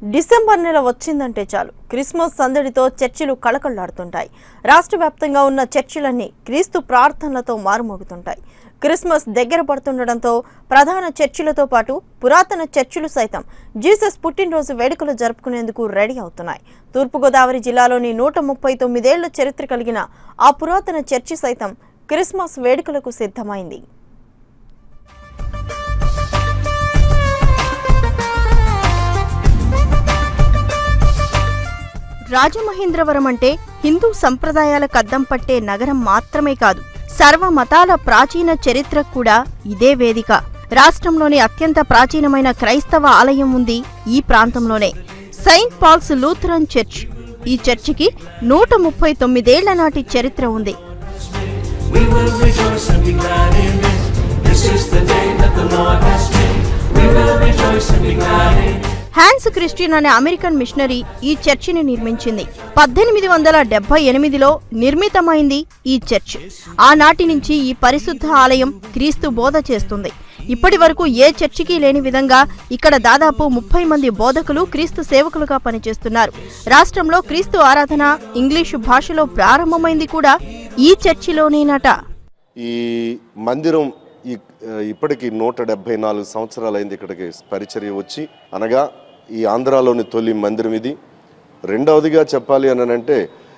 December నెల వచ్చిందంటే చాలు క్రిస్మస్ సందడితో చర్చిలు కళకళలాడుతుంటాయి రాష్ట్ర వ్యాప్తంగా ఉన్న చర్చిలన్నీ క్రీస్తు ప్రార్థనలతో మారుమోగుతుంటాయి క్రిస్మస్ దగ్గర పడుతుండటంతో ప్రధాన చర్చిలతో పాటు పురాతన చర్చిలు సైతం జీసస్ పుట్టినరోజు వేడుకలు జరుపుకునేందుకు రెడీ అవుతున్నాయి తూర్పుగోదావరి జిల్లాలోని నూట ముప్పై తొమ్మిదేళ్ల చరిత్ర కలిగిన ఆ పురాతన చర్చి సైతం క్రిస్మస్ వేడుకలకు సిద్ధమైంది రాజమహేంద్రవరం అంటే హిందూ సంప్రదాయాలకు అద్దం పట్టే నగరం మాత్రమే కాదు సర్వ మతాల ప్రాచీన చరిత్ర కూడా ఇదే వేదిక రాష్ట్రంలోని అత్యంత ప్రాచీనమైన క్రైస్తవ ఆలయం ఉంది ఈ ప్రాంతంలోనే సెయింట్ పాల్స్ లూథరన్ చర్చ్ ఈ చర్చికి నూట ముప్పై తొమ్మిదేళ్ల నాటి చరిత్ర ఉంది We will rejoice and be glad in it. This is the day that the Lord has made. We will rejoice and be glad in it. Hans Christian అనే American missionary ఈ చర్చిని నిర్మించింది పద్దెనిమిది వందల డెబ్బై ఎనిమిదిలో నిర్మితమైంది ఈ చర్చ్ ఆనాటి నుంచి ఈ పరిశుద్ధ ఆలయం క్రీస్తు బోధ చేస్తుంది ఇప్పటి వరకు ఏ చర్చికి లేని విధంగా ఇక్కడ దాదాపు ముప్పై మంది బోధకులు క్రీస్తు సేవకులుగా పనిచేస్తున్నారు రాష్ట్రంలో క్రీస్తు ఆరాధన ఇంగ్లీషు భాషలో ప్రారంభమైంది కూడా ఈ చర్చిలోనేనట ఈ మందిరం ఈ ఇప్పటికి నూట డెబ్బై నాలుగు సంవత్సరాలైంది ఇక్కడికి పరిచర్య వచ్చి అనగా ఈ ఆంధ్రాలోని తొలి మందిరం ఇది రెండవదిగా చెప్పాలి అని అంటే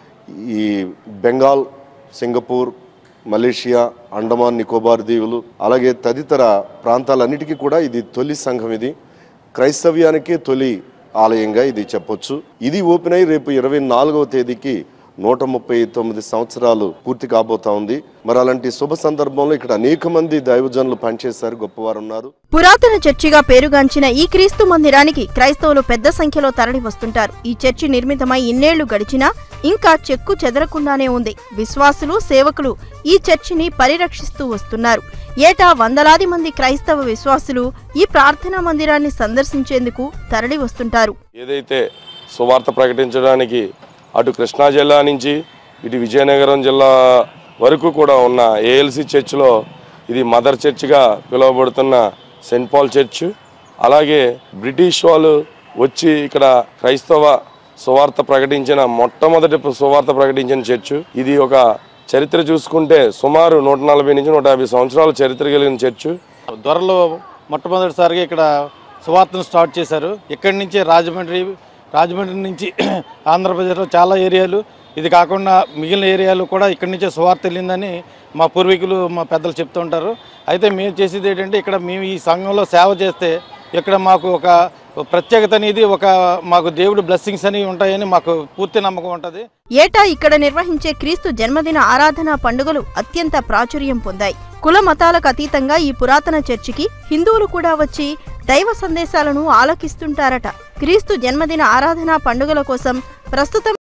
ఈ బెంగాల్ సింగపూర్ మలేషియా అండమాన్ నికోబార్ దీవులు అలాగే తదితర ప్రాంతాలన్నిటికీ కూడా ఇది తొలి సంఘం ఇది క్రైస్తవ్యానికే తొలి ఆలయంగా ఇది చెప్పొచ్చు ఇది ఓపెన్ అయి రేపు ఇరవై నాలుగవ తేదీకి నూట ముప్పై తొమ్మిది సంవత్సరాలు పూర్తి కాబోతా ఉంది మరి అలాంటి శుభ సందర్భంలో ఇక్కడ అనేక మంది దైవజనులు పనిచేశారు గొప్పవారు ఉన్నారు పురాతన చర్చిగా పేరుగాంచిన ఈ క్రీస్తు మందిరానికి క్రైస్తవులు పెద్ద సంఖ్యలో తరలి వస్తుంటారు ఈ చర్చి నిర్మితమై ఇన్నేళ్లు గడిచినా ఇంకా చెక్కు చెదరకుండానే ఉంది విశ్వాసులు సేవకులు ఈ చర్చిని పరిరక్షిస్తూ వస్తున్నారు ఏటా వందలాది మంది క్రైస్తవ విశ్వాసులు ఈ ప్రార్థనా మందిరాన్ని సందర్శించేందుకు తరలి వస్తుంటారు ఏదైతే సువార్త ప్రకటించడానికి అటు కృష్ణా జిల్లా నుంచి ఇటు విజయనగరం జిల్లా వరకు కూడా ఉన్న ఏఎల్సి చర్చ్లో ఇది మదర్ చర్చ్గా పిలువబడుతున్న సెంట్ పాల్ చర్చ్ అలాగే బ్రిటిష్ వాళ్ళు వచ్చి ఇక్కడ క్రైస్తవ సువార్త ప్రకటించిన మొట్టమొదటి సువార్త ప్రకటించిన చర్చ్ ఇది ఒక చరిత్ర చూసుకుంటే సుమారు నూట నలభై నుంచి నూట యాభై సంవత్సరాల చరిత్ర కలిగిన చర్చ్ దొరలు మొట్టమొదటిసారిగా ఇక్కడ సువార్తను స్టార్ట్ చేశారు ఇక్కడి నుంచి రాజమండ్రి రాజమండ్రి నుంచి ఆంధ్రప్రదేశ్లో చాలా ఏరియాలు ఇది కాకుండా మిగిలిన ఏరియాలు కూడా ఇక్కడి నుంచే సువార్త వెళ్ళిందని మా పూర్వీకులు మా పెద్దలు చెప్తూ ఉంటారు అయితే మేము చేసేది ఏంటంటే ఇక్కడ మేము ఈ సంఘంలో సేవ చేస్తే ఇక్కడ మాకు ఒక ప్రత్యేకత అనేది ఒక మాకు దేవుడు బ్లెస్సింగ్స్ అని ఉంటాయని మాకు పూర్తి నమ్మకం ఉంటుంది ఏటా ఇక్కడ నిర్వహించే క్రీస్తు జన్మదిన ఆరాధనా పండుగలు అత్యంత ప్రాచుర్యం పొందాయి కుల మతాలకు అతీతంగా ఈ పురాతన చర్చికి హిందువులు కూడా వచ్చి దైవ సందేశాలను ఆలకిస్తుంటారట క్రీస్తు జన్మదిన ఆరాధనా పండుగల కోసం ప్రస్తుతం